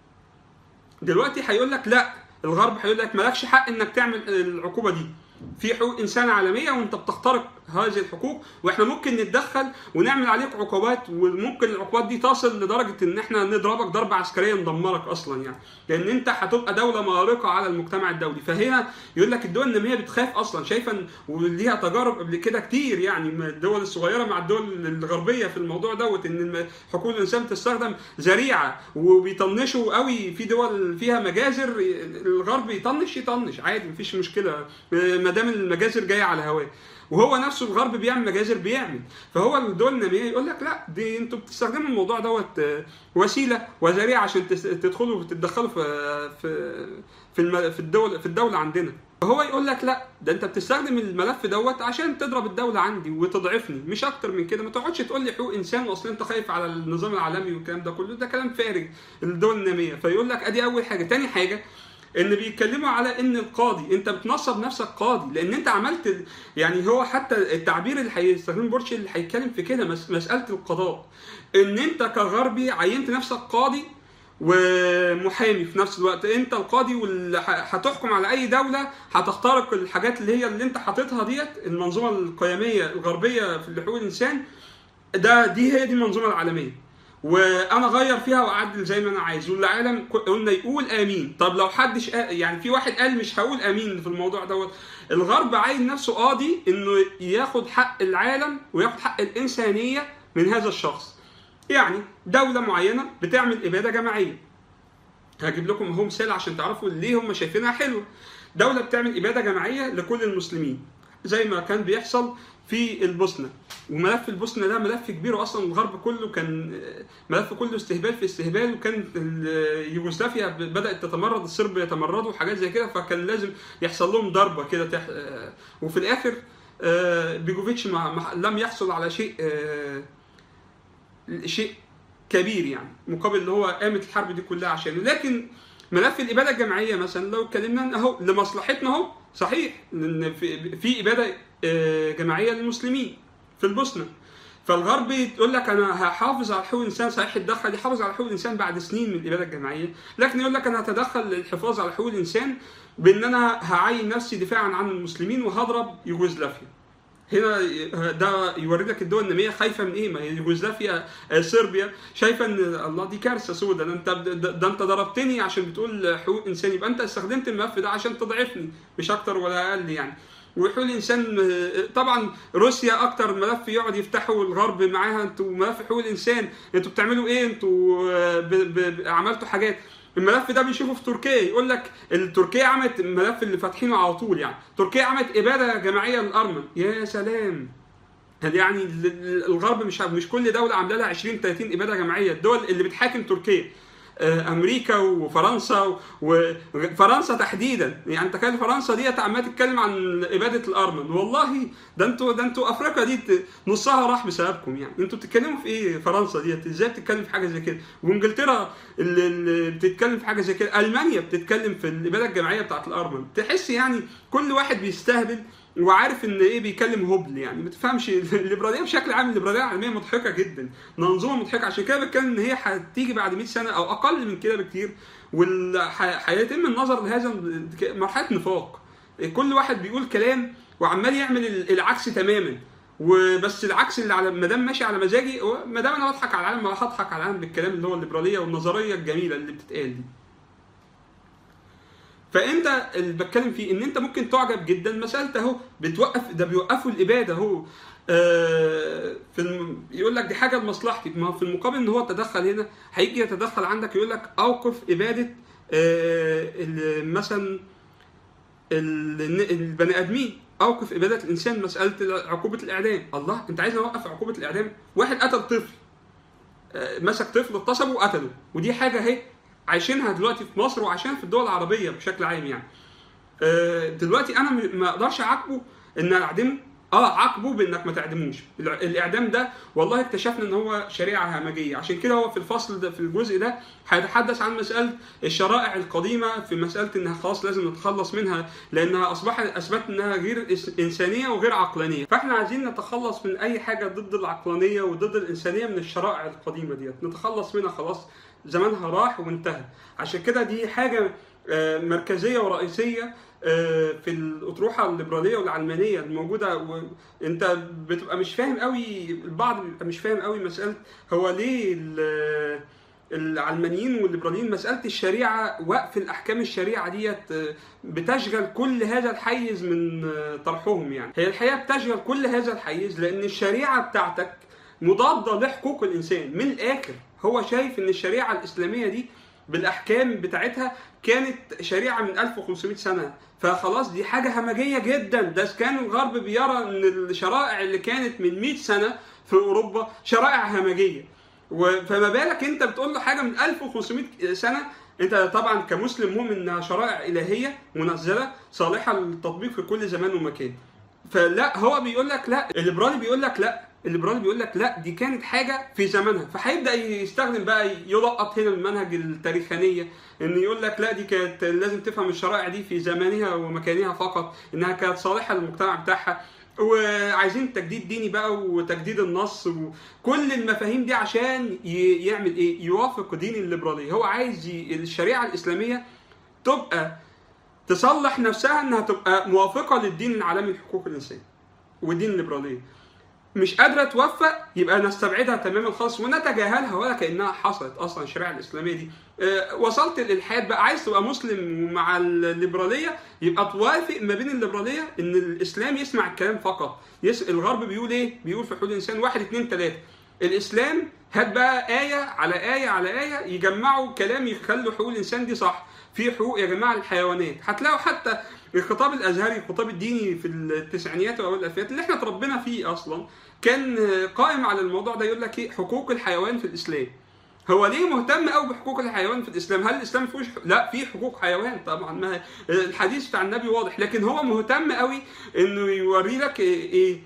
Speaker 1: دلوقتي هيقول لك لا الغرب هيقول لك مالكش حق انك تعمل العقوبه دي في حقوق انسان عالميه وانت بتخترق هذه الحقوق واحنا ممكن نتدخل ونعمل عليك عقوبات وممكن العقوبات دي تصل لدرجه ان احنا نضربك ضربه عسكريه ندمرك اصلا يعني لان انت هتبقى دوله مارقه على المجتمع الدولي فهنا يقول لك الدول الناميه بتخاف اصلا شايفه إن- وليها تجارب قبل كده كتير يعني ما الدول الصغيره مع الدول الغربيه في الموضوع دوت ان الم- حقوق الانسان بتستخدم ذريعه وبيطنشوا قوي في دول فيها مجازر الغرب يطنش يطنش عادي مفيش مشكله ما دام المجازر جايه على هواه وهو نفسه الغرب بيعمل مجازر بيعمل فهو الدول الناميه يقول لك لا دي انتوا بتستخدموا الموضوع دوت آه، وسيله وذريعه عشان تس- تدخلوا وتتدخلوا في في في الم- في الدول في الدوله عندنا فهو يقول لك لا ده انت بتستخدم الملف دوت عشان تضرب الدوله عندي وتضعفني مش اكتر من كده ما تقعدش تقول لي حقوق انسان واصل انت خايف على النظام العالمي والكلام ده كله ده كلام فارغ الدول الناميه فيقول لك ادي اول حاجه تاني حاجه ان بيتكلموا على ان القاضي انت بتنصب نفسك قاضي لان انت عملت ال- يعني هو حتى التعبير اللي هيستخدمه بورش اللي هيتكلم في كده مس- مساله القضاء ان انت كغربي عينت نفسك قاضي ومحامي في نفس الوقت انت القاضي واللي ه- هتحكم على اي دوله هتخترق الحاجات اللي هي اللي انت حاططها ديت المنظومه القيميه الغربيه في حقوق الانسان ده دي هي دي المنظومه العالميه وانا اغير فيها واعدل زي ما انا عايز والعالم ك- قلنا يقول امين طب لو حدش قا- يعني في واحد قال مش هقول امين في الموضوع دوت الغرب عاين نفسه قاضي انه ياخد حق العالم وياخد حق الانسانيه من هذا الشخص يعني دوله معينه بتعمل اباده جماعيه هجيب لكم اهو مثال عشان تعرفوا ليه هم شايفينها حلوه دوله بتعمل اباده جماعيه لكل المسلمين زي ما كان بيحصل في البوسنه وملف البوسنه ده ملف كبير واصلا الغرب كله كان ملف كله استهبال في استهبال وكان ال- يوغوسلافيا بدات تتمرد الصرب يتمردوا وحاجات زي كده فكان لازم يحصل لهم ضربه كده تح... آه، وفي الاخر آه، بيجوفيتش ما... ما... لم يحصل على شيء آه، شيء كبير يعني مقابل اللي هو قامت الحرب دي كلها عشانه لكن ملف الاباده الجماعيه مثلا لو اتكلمنا إن اهو لمصلحتنا اهو صحيح ان في في اباده آه، جماعيه للمسلمين في البوسنه فالغرب يقول لك انا هحافظ على حقوق الانسان صحيح يتدخل يحافظ على حقوق الانسان بعد سنين من الاباده الجماعيه لكن يقول لك انا هتدخل للحفاظ على حقوق الانسان بان انا هعين نفسي دفاعا عن المسلمين وهضرب يوغوسلافيا هنا ده يوريك الدول الناميه خايفه من ايه؟ ما هي يوغوسلافيا آه، صربيا شايفه ان الله دي كارثه سودة ده انت ده, ده انت ضربتني عشان بتقول حقوق انسان يبقى انت استخدمت الملف ده عشان تضعفني مش اكتر ولا اقل يعني وحقوق الانسان آه، طبعا روسيا اكتر ملف يقعد يفتحوا الغرب معاها انتوا ملف حقوق الانسان انتوا بتعملوا ايه انتوا آه، ب- ب- ب- عملتوا حاجات الملف ده بنشوفه في تركيا يقول لك تركيا عملت الملف اللي فاتحينه على طول يعني تركيا عملت اباده جماعيه للارمن يا سلام هل يعني ال- ال- الغرب مش مش كل دوله عامله لها 20 30 اباده جماعيه الدول اللي بتحاكم تركيا آه، امريكا وفرنسا وفرنسا تحديدا يعني تخيل فرنسا ديت عماله تتكلم عن اباده الارمن والله ده انتوا ده انتوا افريقيا دي ت- نصها راح بسببكم يعني انتوا بتتكلموا في ايه فرنسا ديت ازاي بتتكلم في حاجه زي كده وانجلترا اللي, اللي بتتكلم في حاجه زي كده المانيا بتتكلم في الاباده الجماعيه بتاعت الارمن تحس يعني كل واحد بيستهبل وعارف ان ايه بيكلم هبل يعني ما تفهمش الليبراليه بشكل عام الليبراليه العالميه مضحكه جدا منظومه مضحكه عشان كده بتكلم ان هي هتيجي بعد 100 سنه او اقل من كده بكتير وهيتم النظر لهذا مرحله نفاق كل واحد بيقول كلام وعمال يعمل العكس تماما وبس العكس اللي على ما دام ماشي على مزاجي هو ما دام انا بضحك على العالم ما هضحك على العالم بالكلام اللي هو الليبراليه والنظريه الجميله اللي بتتقال دي فانت اللي بتكلم فيه ان انت ممكن تعجب جدا مساله اهو بتوقف ده بيوقفوا الاباده اهو آه، في الم... يقول لك دي حاجه لمصلحتي ما هو في المقابل ان هو تدخل هنا هيجي يتدخل عندك يقول لك اوقف اباده آه، ال- مثلا ال- البني ادمين اوقف اباده الانسان مساله عقوبه الاعدام الله انت عايز اوقف عقوبه الاعدام واحد قتل طفل آه، مسك طفل اغتصبه وقتله ودي حاجه اهي عايشينها دلوقتي في مصر وعايشينها في الدول العربيه بشكل عام يعني آه، دلوقتي انا م- ما اقدرش اعاقبه ان انا اعدمه اه عاقبه بانك ما تعدموش الع- الاعدام ده والله اكتشفنا ان هو شريعه همجيه عشان كده هو في الفصل ده في الجزء ده هيتحدث عن مساله الشرائع القديمه في مساله انها خلاص لازم نتخلص منها لانها اصبحت اثبت انها غير إس- انسانيه وغير عقلانيه فاحنا عايزين نتخلص من اي حاجه ضد العقلانيه وضد الانسانيه من الشرائع القديمه ديت نتخلص منها خلاص زمانها راح وانتهى عشان كده دي حاجه آه، مركزيه ورئيسيه آه، في الاطروحه الليبراليه والعلمانيه الموجوده وانت بتبقى مش فاهم قوي البعض بيبقى مش فاهم قوي مساله هو ليه ال- العلمانيين والليبراليين مساله الشريعه وقف الاحكام الشريعه ديت آه، بتشغل كل هذا الحيز من آه، طرحهم يعني هي الحقيقه بتشغل كل هذا الحيز لان الشريعه بتاعتك مضاده لحقوق الانسان من الاخر هو شايف ان الشريعه الاسلاميه دي بالاحكام بتاعتها كانت شريعه من 1500 سنه فخلاص دي حاجه همجيه جدا ده كان الغرب بيرى ان الشرائع اللي كانت من 100 سنه في اوروبا شرائع همجيه و- فما بالك انت بتقول له حاجه من 1500 سنه انت طبعا كمسلم مؤمن انها شرائع الهيه منزله صالحه للتطبيق في كل زمان ومكان فلا هو بيقول لك لا الليبرالي بيقول لك لا الليبرالي بيقول لك لا دي كانت حاجه في زمانها فهيبدا يستخدم بقى يلقط هنا المنهج التاريخانيه ان يقول لك لا دي كانت لازم تفهم الشرائع دي في زمانها ومكانها فقط انها كانت صالحه للمجتمع بتاعها وعايزين تجديد ديني بقى وتجديد النص وكل المفاهيم دي عشان ي- يعمل ايه؟ يوافق دين الليبراليه هو عايز ي- الشريعه الاسلاميه تبقى تصلح نفسها انها تبقى موافقه للدين العالمي لحقوق الانسان والدين الليبراليه مش قادره توفق يبقى نستبعدها تماما خالص ونتجاهلها ولا كانها حصلت اصلا الشريعه الاسلاميه دي آه، وصلت للالحاد بقى عايز تبقى مسلم مع الليبراليه يبقى توافق ما بين الليبراليه ان الاسلام يسمع الكلام فقط يس... الغرب بيقول ايه بيقول في حدود الانسان واحد اتنين تلاته الاسلام هات بقى ايه على ايه على ايه يجمعوا كلام يخلوا حقوق الانسان دي صح في حقوق يا جماعه للحيوانات هتلاقوا حتى الخطاب الازهري الخطاب الديني في التسعينيات واوائل الالفينات اللي احنا اتربينا فيه اصلا كان قائم على الموضوع ده يقول لك ايه حقوق الحيوان في الاسلام هو ليه مهتم قوي بحقوق الحيوان في الاسلام؟ هل الاسلام ما فيهوش لا في حقوق حيوان طبعا ما الحديث بتاع النبي واضح لكن هو مهتم قوي انه يوري لك ايه, إيه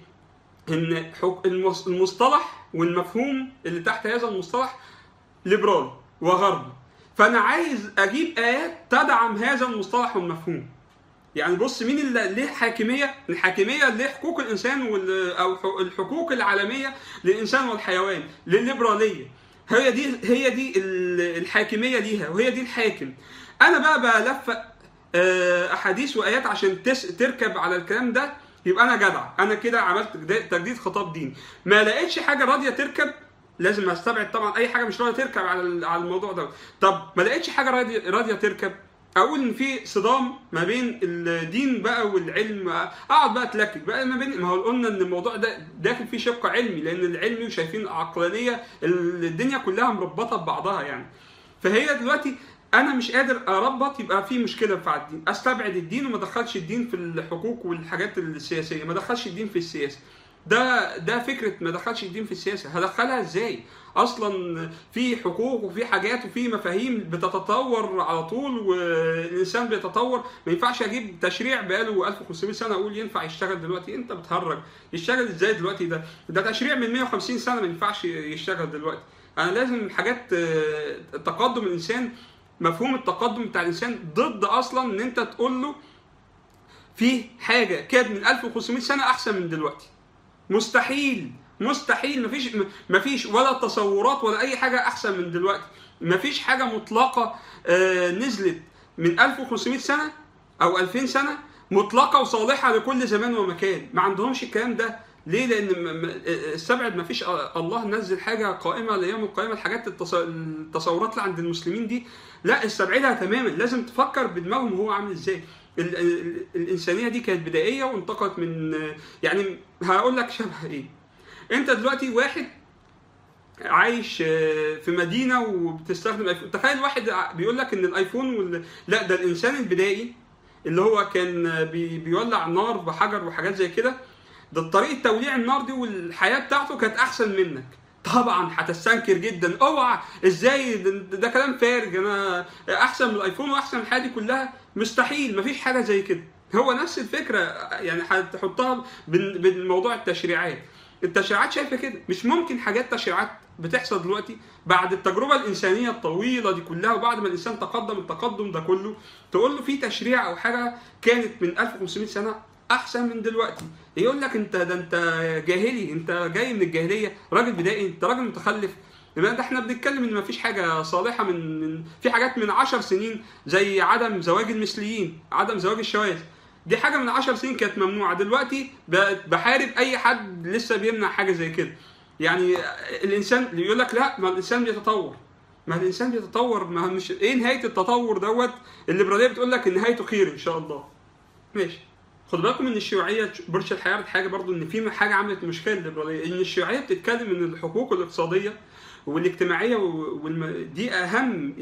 Speaker 1: ان حق- المص- المصطلح والمفهوم اللي تحت هذا المصطلح ليبرالي وغربي فانا عايز اجيب ايات تدعم هذا المصطلح والمفهوم يعني بص مين اللي ليه حاكميه الحاكميه اللي حقوق الانسان وال او ح- الحقوق العالميه للانسان والحيوان للليبراليه هي دي هي دي ال- الحاكميه ليها وهي دي الحاكم انا بقى بلفق آه، احاديث وايات عشان تس تركب على الكلام ده يبقى انا جدع انا كده عملت تجد- تجديد خطاب ديني ما لقيتش حاجه راضيه تركب لازم استبعد طبعا اي حاجه مش راضيه تركب على ال- على الموضوع ده طب ما لقيتش حاجه راضيه راضيه تركب اقول ان في صدام ما بين الدين بقى والعلم اقعد بقى اتلكك بقى ما بين ما هو قلنا ان الموضوع ده داخل فيه شق علمي لان العلمي وشايفين العقلانيه الدنيا كلها مربطه ببعضها يعني فهي دلوقتي انا مش قادر اربط يبقى في مشكله في الدين استبعد الدين وما ادخلش الدين في الحقوق والحاجات السياسيه ما ادخلش الدين في السياسه ده ده فكره ما ادخلش الدين في السياسه هدخلها ازاي اصلا في حقوق وفي حاجات وفي مفاهيم بتتطور على طول والانسان بيتطور ما ينفعش اجيب تشريع بقاله 1500 سنه اقول ينفع يشتغل دلوقتي انت بتهرج يشتغل ازاي دلوقتي ده ده تشريع من 150 سنه ما ينفعش يشتغل دلوقتي انا لازم حاجات آه، تقدم الانسان مفهوم التقدم بتاع الانسان ضد اصلا ان انت تقول له في حاجه كانت من 1500 سنه احسن من دلوقتي مستحيل مستحيل مفيش مفيش ولا تصورات ولا اي حاجه احسن من دلوقتي مفيش حاجه مطلقه آه، نزلت من 1500 سنه او 2000 سنه مطلقه وصالحه لكل زمان ومكان ما عندهمش الكلام ده ليه لان م- م- استبعد ما فيش الله نزل حاجه قائمه ليوم القيامه الحاجات التص- التصورات اللي عند المسلمين دي لا استبعدها تماما لازم تفكر بدماغهم هو عامل ازاي ال- ال- الانسانيه دي كانت بدائيه وانتقلت من يعني هقول لك شبه ايه انت دلوقتي واحد عايش آه، في مدينه وبتستخدم ايفون تخيل واحد ع- بيقول لك ان الايفون وال... لا ده الانسان البدائي اللي هو كان آه، بي... بيولع نار بحجر وحاجات زي كده ده طريقه توليع النار دي والحياه بتاعته كانت احسن منك طبعا هتستنكر جدا اوعى ازاي ده, ده كلام فارغ انا احسن من الايفون واحسن من الحياه دي كلها مستحيل مفيش حاجه زي كده هو نفس الفكره يعني هتحطها بين بين موضوع التشريعات التشريعات شايفه كده مش ممكن حاجات تشريعات بتحصل دلوقتي بعد التجربه الانسانيه الطويله دي كلها وبعد ما الانسان تقدم التقدم ده كله تقول له في تشريع او حاجه كانت من 1500 سنه احسن من دلوقتي يقول لك انت ده انت جاهلي انت جاي من الجاهليه راجل بدائي انت راجل متخلف لما ده احنا بنتكلم ان مفيش حاجه صالحه من, من في حاجات من عشر سنين زي عدم زواج المثليين عدم زواج الشواذ دي حاجه من عشر سنين كانت ممنوعه دلوقتي بقت بحارب اي حد لسه بيمنع حاجه زي كده يعني الانسان اللي يقول لك لا ما الانسان بيتطور ما الانسان بيتطور ما مش ايه نهايه التطور دوت الليبراليه بتقول لك ان نهايته خير ان شاء الله ماشي خد بالكم ان الشيوعيه برج الحياه حاجه برضو ان في حاجه عملت مشكله الليبراليه ان الشيوعيه بتتكلم ان الحقوق الاقتصاديه والاجتماعيه والم... دي اهم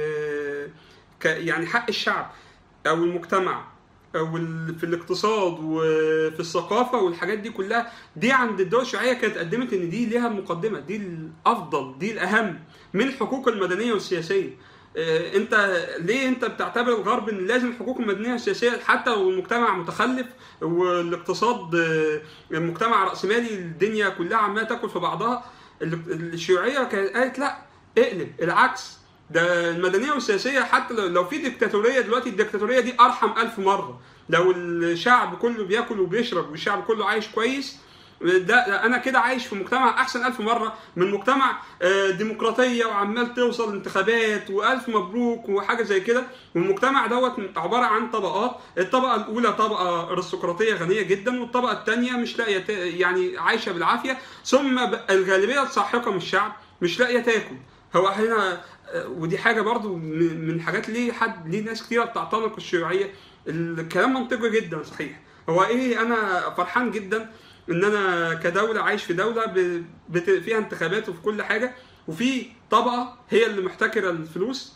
Speaker 1: آه، ك... يعني حق الشعب او المجتمع او ال- في الاقتصاد وفي الثقافه والحاجات دي كلها دي عند الدول الشيوعيه كانت قدمت ان دي ليها المقدمه دي الافضل دي الاهم من الحقوق المدنيه والسياسيه آه، انت ليه انت بتعتبر الغرب ان لازم الحقوق المدنيه والسياسيه حتى لو المجتمع متخلف والاقتصاد آه، مجتمع راسمالي الدنيا كلها عماله تاكل في بعضها ال- الشيوعيه كانت قالت لا اقلب العكس ده المدنيه والسياسيه حتى لو- لو في ديكتاتوريه دلوقتي الديكتاتوريه دي ارحم ألف مره لو الشعب كله بياكل وبيشرب والشعب كله عايش كويس ده, ده انا كده عايش في مجتمع احسن ألف مره من مجتمع آه، ديمقراطيه وعمال توصل انتخابات والف مبروك وحاجه زي كده والمجتمع دوت عباره عن طبقات الطبقه الاولى طبقه ارستقراطيه غنيه جدا والطبقه الثانيه مش لاقيه تا- يعني عايشه بالعافيه ثم ب- الغالبيه الساحقه من الشعب مش لاقيه تاكل هو هنا آه، ودي حاجه برضو من من الحاجات ليه حد ليه ناس كتيره بتعتنق الشيوعيه الكلام منطقي جدا صحيح هو ايه انا فرحان جدا ان انا كدوله عايش في دوله ب- بت- فيها انتخابات وفي كل حاجه وفي طبقه هي اللي محتكره الفلوس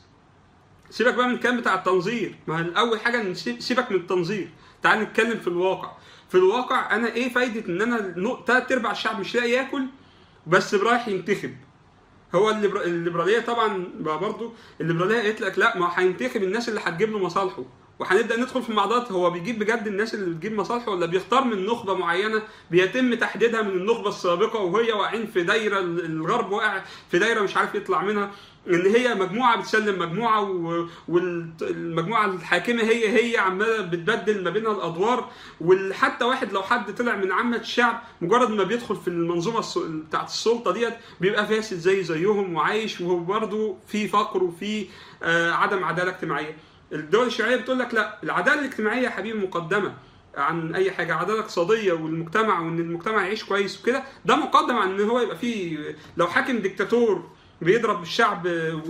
Speaker 1: سيبك بقى من الكلام بتاع التنظير ما هي اول حاجه نسيب- سيبك من التنظير تعال نتكلم في الواقع في الواقع انا ايه فايده ان انا نو- تلات ارباع الشعب مش لاقي ياكل بس رايح ينتخب هو الليبر- الليبراليه طبعا بقى برضه الليبراليه قالت لك لا ما هو هينتخب الناس اللي هتجيب له مصالحه وهنبدا ندخل في معضلات هو بيجيب بجد الناس اللي بتجيب مصالحه ولا بيختار من نخبه معينه بيتم تحديدها من النخبه السابقه وهي واقعين في دايره الغرب واقع في دايره مش عارف يطلع منها ان هي مجموعه بتسلم مجموعه و- والمجموعه الحاكمه هي هي عماله بتبدل ما بينها الادوار وحتى واحد لو حد طلع من عامه الشعب مجرد ما بيدخل في المنظومه الس- بتاعت السلطه ديت بيبقى فاسد زي زيهم وعايش وهو برضه في فقر وفي آه، عدم عداله اجتماعيه الدول الشيوعيه بتقول لك لا العداله الاجتماعيه يا حبيبي مقدمه عن اي حاجه عداله اقتصاديه والمجتمع وان المجتمع يعيش كويس وكده ده مقدم عن ان هو يبقى فيه لو حاكم ديكتاتور بيضرب الشعب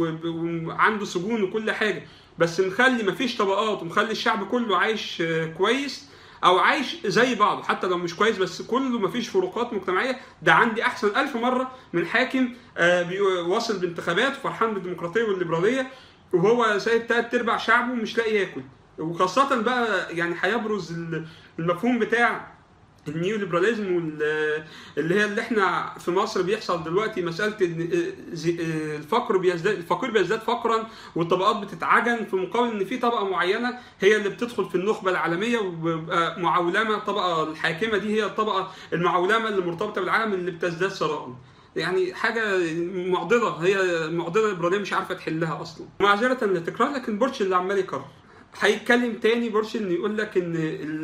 Speaker 1: و- وعنده سجون وكل حاجه بس مخلي مفيش طبقات ومخلي الشعب كله عايش آه، كويس او عايش زي بعضه حتى لو مش كويس بس كله مفيش فروقات مجتمعيه ده عندي احسن ألف مره من حاكم آه، بي- واصل بانتخابات وفرحان بالديمقراطيه والليبراليه وهو سايب تلات ارباع شعبه مش لاقي ياكل وخاصة بقى يعني هيبرز ال- المفهوم بتاع النيو ليبراليزم وال- اللي هي اللي احنا في مصر بيحصل دلوقتي مساله ان زي- الفقر بيزداد الفقير بيزداد فقرا والطبقات بتتعجن في مقابل ان في طبقه معينه هي اللي بتدخل في النخبه العالميه وبيبقى معولمه الطبقه الحاكمه دي هي الطبقه المعولمه اللي مرتبطه بالعالم اللي بتزداد ثراء يعني حاجه معضله هي معضله الليبراليه مش عارفه تحلها اصلا معذره للتكرار لكن بورش اللي عمال يكرر هيتكلم تاني بورش انه يقول لك ان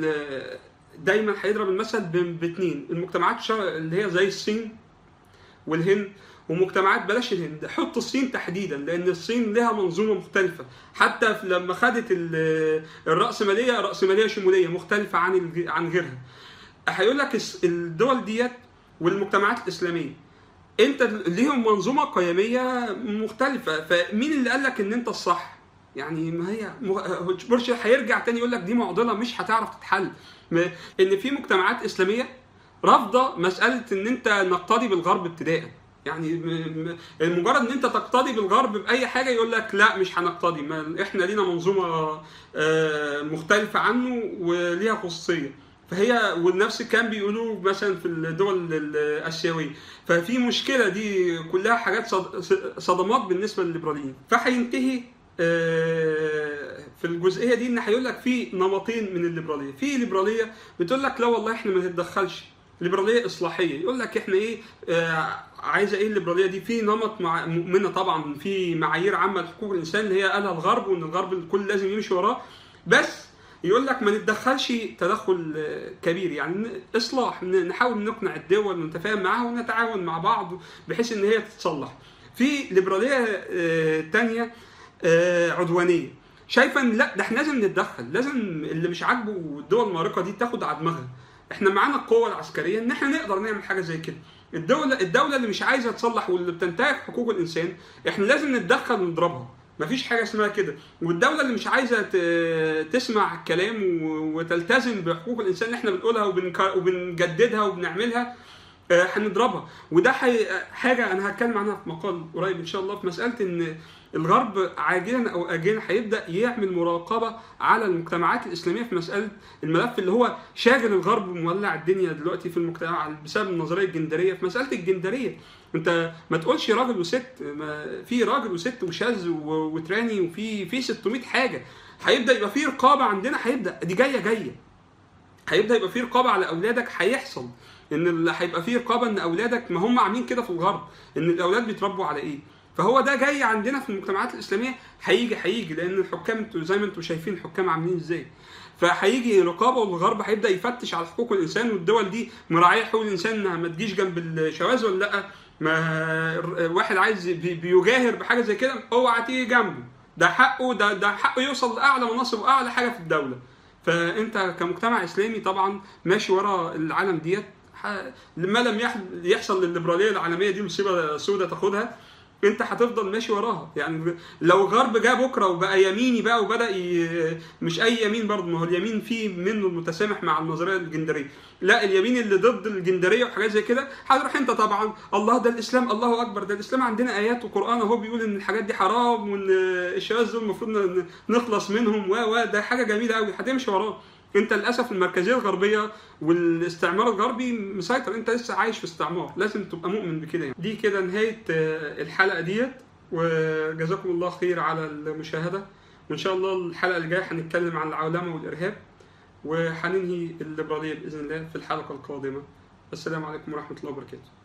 Speaker 1: ال- دايما هيضرب المثل ب- باتنين المجتمعات الشر- اللي هي زي الصين والهند ومجتمعات بلاش الهند حط الصين تحديدا لان الصين لها منظومه مختلفه حتى في- لما خدت ال- الراسماليه راسماليه شموليه مختلفه عن الج- عن غيرها هيقول لك الس- الدول ديت والمجتمعات الاسلاميه انت ليهم منظومه قيميه مختلفه فمين اللي قال لك ان انت الصح يعني ما هي مغ- بورش هيرجع تاني يقول لك دي معضله مش هتعرف تتحل م- ان في مجتمعات اسلاميه رافضه مساله ان انت نقتدي بالغرب ابتداء يعني م- م- مجرد ان انت تقتدي بالغرب باي حاجه يقول لك لا مش هنقتدي ما احنا لينا منظومه آه، مختلفه عنه وليها خصوصيه فهي ونفس الكلام بيقولوه مثلا في الدول الاسيويه ففي مشكله دي كلها حاجات صد- صدمات بالنسبه للليبراليين فهينتهي آه، في الجزئيه دي ان هيقول لك في نمطين من الليبراليه في ليبراليه بتقول لك لا والله احنا ما نتدخلش ليبراليه اصلاحيه يقول لك احنا ايه آه، عايزه ايه الليبراليه دي في نمط مع مؤمنه طبعا في معايير عامه لحقوق الانسان اللي هي قالها الغرب وان الغرب الكل لازم يمشي وراه بس يقول لك ما نتدخلش تدخل آه، كبير يعني ن- اصلاح ن- نحاول نقنع الدول ونتفاهم معاها ونتعاون مع بعض بحيث ان هي تتصلح في ليبراليه آه، تانية آه، عدوانيه شايفه ان لا ده احنا لازم نتدخل لازم اللي مش عاجبه الدول المارقه دي تاخد على دماغها احنا معانا القوه العسكريه ان احنا نقدر نعمل حاجه زي كده الدوله الدوله اللي مش عايزه تصلح واللي بتنتهك حقوق الانسان احنا لازم نتدخل ونضربها مفيش حاجه اسمها كده والدوله اللي مش عايزه ت- تسمع الكلام و- وتلتزم بحقوق الانسان اللي احنا بنقولها وبنك- وبنجددها وبنعملها آه، هنضربها وده حي... حاجه انا هتكلم عنها في مقال قريب ان شاء الله في مساله ان الغرب عاجلا او اجلا هيبدا يعمل مراقبه على المجتمعات الاسلاميه في مساله الملف اللي هو شاغل الغرب ومولع الدنيا دلوقتي في المجتمع بسبب النظريه الجندريه في مساله الجندريه انت ما تقولش راجل وست ما في راجل وست وشاذ و- وتراني وفي في 600 حاجه هيبدا يبقى في رقابه عندنا هيبدا دي جايه جايه هيبدا يبقى في رقابه على اولادك هيحصل ان ال- هيبقى في رقابه ان اولادك ما هم عاملين كده في الغرب ان الاولاد بيتربوا على ايه فهو ده جاي عندنا في المجتمعات الاسلاميه هيجي هيجي لان الحكام انتوا زي ما انتوا شايفين الحكام عاملين ازاي فهيجي رقابه والغرب هيبدا يفتش على حقوق الانسان والدول دي مراعيه حقوق الانسان انها ما تجيش جنب الشواذ ولا لا ما واحد عايز بي- بيجاهر بحاجه زي كده اوعى تيجي جنبه ده حقه ده ده حقه يوصل لاعلى مناصب واعلى حاجه في الدوله فانت كمجتمع اسلامي طبعا ماشي ورا العالم ديت ح- ما لم يح- يحصل للليبراليه العالميه دي مصيبه سودة تاخدها انت هتفضل ماشي وراها يعني لو الغرب جه بكره وبقى يميني بقى وبدا ي... مش اي يمين برضه ما هو اليمين فيه منه المتسامح مع النظريه الجندريه لا اليمين اللي ضد الجندريه وحاجات زي كده هتروح انت طبعا الله ده الاسلام الله اكبر ده الاسلام عندنا ايات وقران اهو بيقول ان الحاجات دي حرام وان الشواذ دول المفروض ن- نخلص منهم و و ده حاجه جميله قوي هتمشي وراه انت للاسف المركزيه الغربيه والاستعمار الغربي مسيطر انت لسه عايش في استعمار لازم تبقى مؤمن بكده يعني. دي كده نهايه آه، الحلقه ديت وجزاكم الله خير على المشاهده وان شاء الله الحلقه اللي جايه هنتكلم عن العولمه والارهاب وهننهي الليبراليه باذن الله في الحلقه القادمه السلام عليكم ورحمه الله وبركاته